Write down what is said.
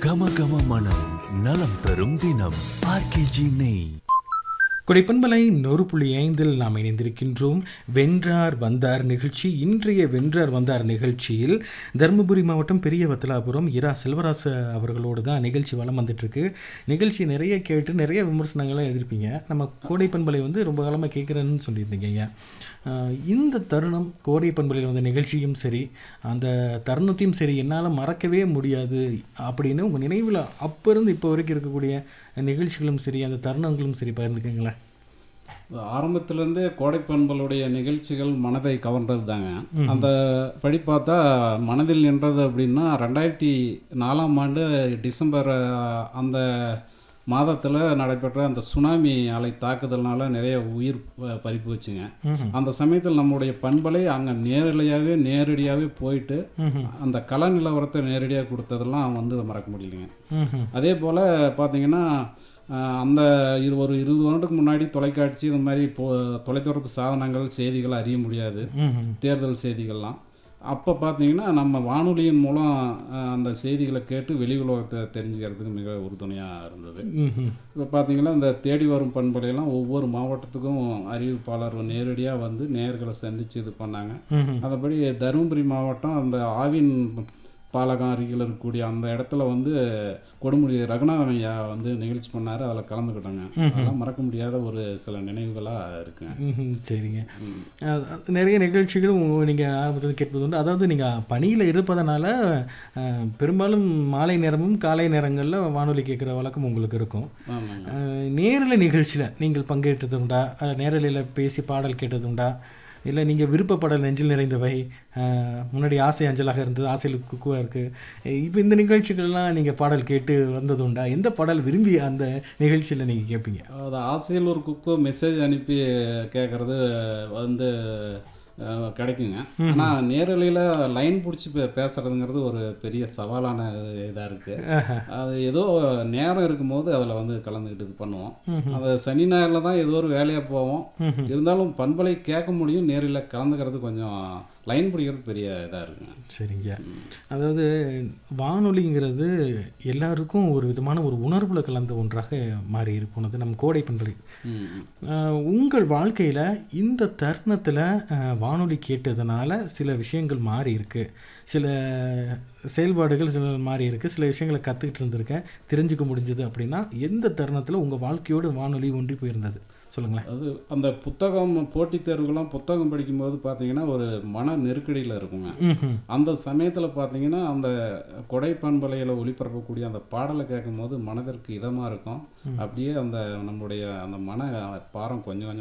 கம கம மனம் நலம் தரும் தினம் ஆர்கேஜி நெய் கொடைப்பண்பலை நூறு புள்ளி ஐந்தில் நாம் இணைந்திருக்கின்றோம் வென்றார் வந்தார் நிகழ்ச்சி இன்றைய வென்றார் வந்தார் நிகழ்ச்சியில் தருமபுரி மாவட்டம் பெரிய வத்தலாபுரம் இரா செல்வராச அவர்களோடு தான் நிகழ்ச்சி வளம் வந்துட்டுருக்கு நிகழ்ச்சி நிறைய கேட்டு நிறைய விமர்சனங்கள்லாம் எழுதிருப்பீங்க நம்ம கோடைப்பண்பலை வந்து ரொம்ப காலமாக கேட்குறேன்னு சொல்லியிருந்தீங்க ஐயா ஆஹ் இந்த தருணம் கோடை பண்பலையில் வந்த நிகழ்ச்சியும் சரி அந்த தருணத்தையும் சரி என்னால் மறக்கவே முடியாது அப்படின்னு உங்கள் நினைவில் அப்போ இருந்து இப்போ வரைக்கும் இருக்கக்கூடிய நிகழ்ச்சிகளும் சரி அந்த தருணங்களும் சரி பகிர்ந்துக்கங்களேன் ஆரம்பத்திலேருந்தே கோடைப்பண்பலுடைய நிகழ்ச்சிகள் மனதை கவர்ந்தது தாங்க அந்த படி பார்த்தா மனதில் நின்றது அப்படின்னா ரெண்டாயிரத்தி நாலாம் ஆண்டு டிசம்பர் அஹ், அந்த மாதத்தில் நடைபெற்ற அந்த சுனாமி அலை தாக்குதல்னால நிறைய உயிர் ப- பறிப்பு வச்சுங்க அந்த சமயத்தில் நம்முடைய பண்பலை அங்கே நேரடியாகவே நேரடியாகவே போயிட்டு அந்த கள நிலவரத்தை நேரடியாக கொடுத்ததெல்லாம் வந்து மறக்க முடியலைங்க ம்ஹும். அதே போல் பார்த்தீங்கன்னா அஹ், அந்த இரு ஒரு இருபது வருடத்துக்கு முன்னாடி தொலைக்காட்சி இந்த மாதிரி போ தொலைத்தொடர்பு சாதனங்கள் செய்திகள் அறிய முடியாது ம்ஹும். தேர்தல் செய்திகள்லாம் அப்போ பார்த்தீங்கன்னா நம்ம வானொலியின் மூலம் அஹ், அந்த செய்திகளை கேட்டு வெளி உலகத்தை தெரிஞ்சுக்கிறதுக்கு மிக உறுதுணையாக இருந்தது ம்ஹும். இப்போ பார்த்தீங்கன்னா இந்த தேடி வரும் பண்பலையெல்லாம் ஒவ்வொரு மாவட்டத்துக்கும் அறிவிப்பாளர் நேரடியாக வந்து நேர்களை சந்தித்து இது பண்ணாங்க ம்ஹும். அதபடி தருமபுரி மாவட்டம் அந்த ஆவின் பாலகம் அருகில் இருக்கக்கூடிய அந்த இடத்துல வந்து கொடுமுடி ரகுநாதன் ஐயா வந்து நிகழ்ச்சி பண்ணார் அதில் கலந்துக்கிட்டாங்க அதெல்லாம் மறக்க முடியாத ஒரு சில நினைவுகளாக இருக்குங்க ம்ஹும். சரிங்க அஹ் அது நிறைய நிகழ்ச்சிகளும் நீங்கள் ஆரம்பத்தில் கேட்பது உண்டு அதாவது நீங்கள் பணியில் இருப்பதனால அஹ், பெரும்பாலும் மாலை நேரமும் காலை நேரங்களில் வானொலி கேட்குற வழக்கம் உங்களுக்கு இருக்கும் ஆமாங்க நேரில் நிகழ்ச்சியில் நீங்கள் பங்கேற்றது உண்டா அஹ், நேரலையில் பேசி பாடல் கேட்டது உண்டா இல்லை நீங்கள் விருப்பப்பாடல் நெஞ்சில் நிறைந்தவை அஹ், முன்னாடி ஆசை அஞ்சலாக இருந்தது ஆசையில் குக்குவாக இருக்குது இப்போ இந்த நிகழ்ச்சிகள்லாம் நீங்கள் பாடல் கேட்டு வந்தது உண்டா எந்த பாடல் விரும்பி அந்த நிகழ்ச்சியில் நீங்கள் கேட்பீங்க அது ஆசையில் ஒரு குக்கு மெசேஜ் அனுப்பி கேட்குறது வந்து அஹ், கிடைக்குங்க ஆனால் நேரலையில் லைன் பிடிச்சி பே பேசுறதுங்கிறது ஒரு பெரிய சவாலான இதாக இருக்குது அது ஏதோ நேரம் இருக்கும்போது அதில் வந்து கலந்துக்கிட்டு இது பண்ணுவோம் அது சனி ஞாயிறில் தான் ஏதோ ஒரு வேலையாக போவோம் இருந்தாலும் பண்பலை கேட்க முடியும் நேரில் கலந்துக்கிறது கொஞ்சம் லைன் பிடிக்கிறது பெரிய இதாக இருக்குங்க சரிங்க அதாவது வானொலிங்கிறது எல்லாருக்கும் ஒரு விதமான ஒரு உணர்வுல கலந்த ஒன்றாக மாறி போனது நம் கோடை பண்பலை ம். ஆஹ் உங்கள் வாழ்க்கையில் இந்த தருணத்தில் வானொலி கேட்டதுனால சில விஷயங்கள் மாறி இருக்கு சில செயல்பாடுகள் சில மாறி இருக்கு சில விஷயங்களை கற்றுக்கிட்டு இருந்திருக்கேன் தெரிஞ்சுக்க முடிஞ்சது அப்படின்னா எந்த தருணத்தில் உங்கள் வாழ்க்கையோடு வானொலி ஒன்றி போயிருந்தது சொல்லுங்களேன் அது அந்த புத்தகம் போட்டித் தேர்வுகள்லாம் புத்தகம் படிக்கும்போது பார்த்தீங்கன்னா ஒரு மன நெருக்கடியில் இருக்குங்க ம்ஹும். அந்த சமயத்தில் பார்த்தீங்கன்னா அந்த கொடை பண்பலையில் ஒளிபரப்பக்கூடிய அந்த பாடலை கேட்கும்போது மனதிற்கு இதமாக இருக்கும் அப்படியே அந்த நம்முடைய அந்த மன பாரம் கொஞ்சம் கொஞ்சம்